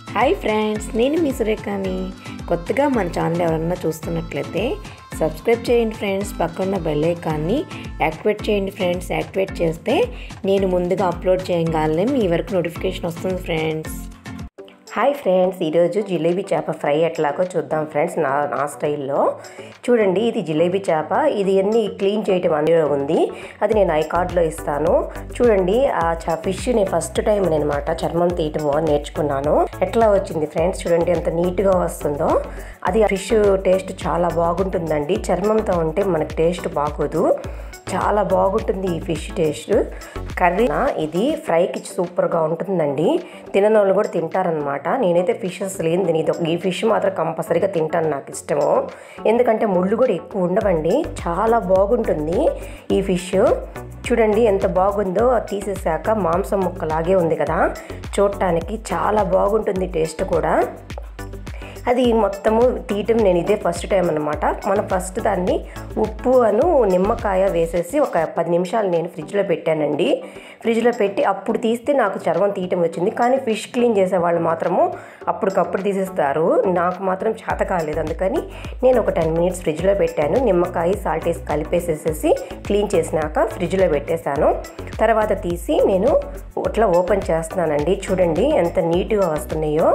hi friends నేను మీ సురేఖని కొత్తగా మన ఛానల్ ఎవరన్నా చూస్తున్నట్లయితే సబ్స్క్రైబ్ చేయండి ఫ్రెండ్స్ పక్కన్న బెల్ ఐకాన్ని యాక్టివేట్ చేయండి ఫ్రెండ్స్ యాక్టివేట్ చేస్తే నేను ముందుగా అప్లోడ్ చేయగానే మీ వరకు నోటిఫికేషన్ వస్తుంది ఫ్రెండ్స్ హాయ్ ఫ్రెండ్స్ ఈరోజు జిలేబీ చేప ఫ్రై ఎట్లాగో చూద్దాం ఫ్రెండ్స్ నా నా స్టైల్లో చూడండి ఇది జిలేబీ చేప ఇది అన్ని క్లీన్ చేయటం అందులో ఉంది అది నేను ఐ కార్డ్లో ఇస్తాను చూడండి ఆ చా ఫిష్ నేను ఫస్ట్ టైం అనమాట చర్మం తీయటం నేర్చుకున్నాను ఎట్లా వచ్చింది ఫ్రెండ్స్ చూడండి ఎంత నీట్గా వస్తుందో అది ఫిష్ టేస్ట్ చాలా బాగుంటుందండి చర్మంతో ఉంటే మనకి టేస్ట్ బాగోదు చాలా బాగుంటుంది ఈ ఫిష్ టేస్ట్ కర్రీ ఇది ఫ్రైకి సూపర్గా ఉంటుందండి తినని వాళ్ళు కూడా తింటారనమాట నేనైతే ఫిషెస్ లేని తిని ఇది ఒక- ఈ ఫిష్ మాత్రం కంపల్సరీగా తింటాను నాకు ఇష్టము ఎందుకంటే ముళ్ళు కూడా ఎక్కువ ఉండవండి చాలా బాగుంటుంది ఈ ఫిష్ చూడండి ఎంత బాగుందో అది తీసేసాక మాంసం ముక్కలాగే ఉంది కదా చూడటానికి చాలా బాగుంటుంది టేస్ట్ కూడా అది మొత్తము తీయటం నేను ఇదే ఫస్ట్ టైం అనమాట మన ఫస్ట్ దాన్ని ఉప్పు అను నిమ్మకాయ వేసేసి ఒక పది నిమిషాలు నేను ఫ్రిడ్జ్లో పెట్టానండి ఫ్రిడ్జ్లో పెట్టి అప్పుడు తీస్తే నాకు చర్మం తీయటం వచ్చింది కానీ ఫిష్ క్లీన్ చేసే వాళ్ళు మాత్రము అప్పటికప్పుడు తీసేస్తారు నాకు మాత్రం చేత కాలేదు అందుకని నేను ఒక టెన్ మినిట్స్ ఫ్రిడ్జ్లో పెట్టాను నిమ్మకాయ సాల్ట్ వేసి కలిపేసేసేసి క్లీన్ చేసినాక ఫ్రిడ్జ్లో పెట్టేశాను తర్వాత తీసి నేను ఇట్లా ఓపెన్ చేస్తున్నానండి చూడండి ఎంత నీట్గా వస్తున్నాయో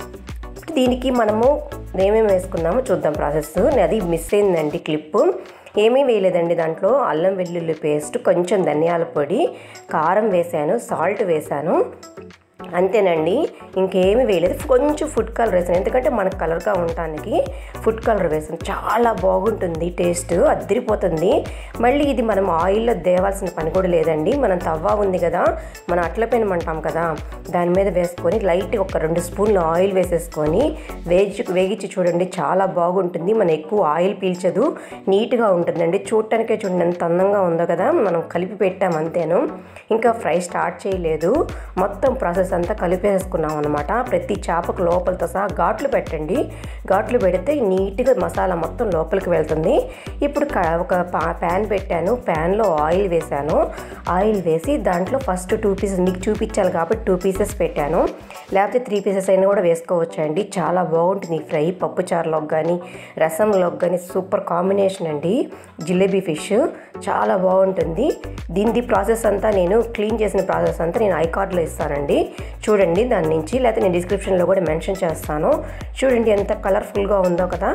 దీనికి మనము ఏమేమి వేసుకున్నామో చూద్దాం ప్రాసెస్ అది మిస్ అయిందండి క్లిప్పు ఏమీ వేయలేదండి దాంట్లో అల్లం వెల్లుల్లి పేస్ట్ కొంచెం ధనియాల పొడి కారం వేసాను సాల్ట్ వేసాను అంతేనండి ఇంకేమీ వేయలేదు కొంచెం ఫుడ్ కలర్ వేసాను ఎందుకంటే మనకు కలర్గా ఉండటానికి ఫుడ్ కలర్ వేసాను చాలా బాగుంటుంది టేస్ట్ అద్దరిపోతుంది మళ్ళీ ఇది మనం ఆయిల్లో దేవాల్సిన పని కూడా లేదండి మనం తవ్వ ఉంది కదా మనం అట్ల పెనం అంటాం కదా దాని మీద వేసుకొని లైట్గా ఒక రెండు స్పూన్లు ఆయిల్ వేసేసుకొని వేగి వేగించి చూడండి చాలా బాగుంటుంది మనం ఎక్కువ ఆయిల్ పీల్చదు నీట్గా ఉంటుందండి చూడటానికే చూడండి ఎంత అందంగా ఉందో కదా మనం కలిపి పెట్టాం అంతేను ఇంకా ఫ్రై స్టార్ట్ చేయలేదు మొత్తం ప్రాసెస్ అంతా కలిపేసుకున్నాం అనమాట ప్రతి చేపకు లోపలతో సహా ఘాట్లు పెట్టండి ఘాట్లు పెడితే నీట్గా మసాలా మొత్తం లోపలికి వెళ్తుంది ఇప్పుడు క- ఒక పా- ప్యాన్ పెట్టాను ప్యాన్లో ఆయిల్ వేశాను ఆయిల్ వేసి దాంట్లో ఫస్ట్ టూ పీసెస్ మీకు చూపించాలి కాబట్టి టూ పీసెస్ పెట్టాను లేకపోతే త్రీ పీసెస్ అయినా కూడా వేసుకోవచ్చు అండి చాలా బాగుంటుంది ఈ ఫ్రై పప్పు చారులోకి కానీ రసంలోకి కానీ సూపర్ కాంబినేషన్ అండి జిలేబీ ఫిష్ చాలా బాగుంటుంది దీని ప్రాసెస్ అంతా నేను క్లీన్ చేసిన ప్రాసెస్ అంతా నేను ఐ కార్డ్లో ఇస్తానండి చూడండి దాని నుంచి లేకపోతే నేను డిస్క్రిప్షన్లో కూడా మెన్షన్ చేస్తాను చూడండి ఎంత కలర్ఫుల్గా ఉందో కదా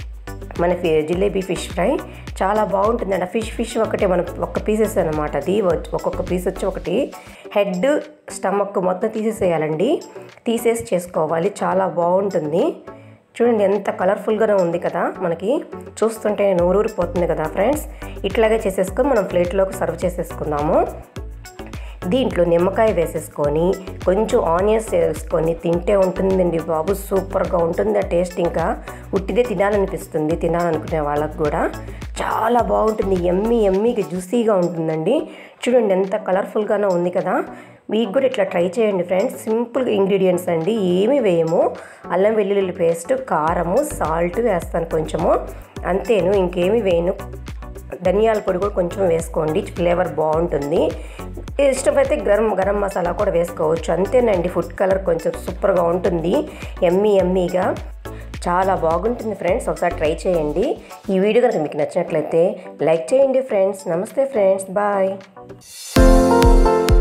మన ఫి- జిలేబీ ఫిష్ ఫ్రై చాలా బాగుంటుంది అండి ఫిష్ ఫిష్ ఒకటి మన ఒక్క పీసెస్ అనమాట అది వచ్చి- ఒక్కొక్క పీస్ వచ్చి ఒకటి హెడ్ స్టమక్ మొత్తం తీసేసేయాలండి తీసేసి చేసుకోవాలి చాలా బాగుంటుంది చూడండి ఎంత కలర్ఫుల్గానే ఉంది కదా మనకి చూస్తుంటే నూరూరిపోతుంది కదా ఫ్రెండ్స్ ఇట్లాగే చేసేసుకొని మనం ప్లేట్లోకి సర్వ్ చేసేసుకుందాము దీంట్లో నిమ్మకాయ వేసేసుకొని కొంచెం ఆనియన్స్ వేసుకొని తింటే ఉంటుందండి బాబు సూపర్గా ఉంటుంది ఆ టేస్ట్ ఇంకా ఉట్టిదే తినాలనిపిస్తుంది తినాలనుకునే వాళ్ళకు కూడా చాలా బాగుంటుంది ఎమ్మి ఎమ్మిగా జ్యూసీగా ఉంటుందండి చూడండి ఎంత కలర్ఫుల్గానే ఉంది కదా మీకు కూడా ఇట్లా ట్రై చేయండి ఫ్రెండ్స్ సింపుల్ ఇంగ్రీడియంట్స్ అండి ఏమీ వేయము అల్లం వెల్లుల్లి పేస్ట్ కారము సాల్ట్ వేస్తాను కొంచెము అంతేను ఇంకేమీ వేయను ధనియాల పొడి కూడా కొంచెం వేసుకోండి ఫ్లేవర్ బాగుంటుంది ఇష్టమైతే గరం గరం మసాలా కూడా వేసుకోవచ్చు అంతేనండి ఫుడ్ కలర్ కొంచెం సూపర్గా ఉంటుంది ఎమ్మీ ఎమ్మీగా చాలా బాగుంటుంది ఫ్రెండ్స్ ఒకసారి ట్రై చేయండి ఈ వీడియో కనుక మీకు నచ్చినట్లయితే లైక్ చేయండి ఫ్రెండ్స్ నమస్తే ఫ్రెండ్స్ బాయ్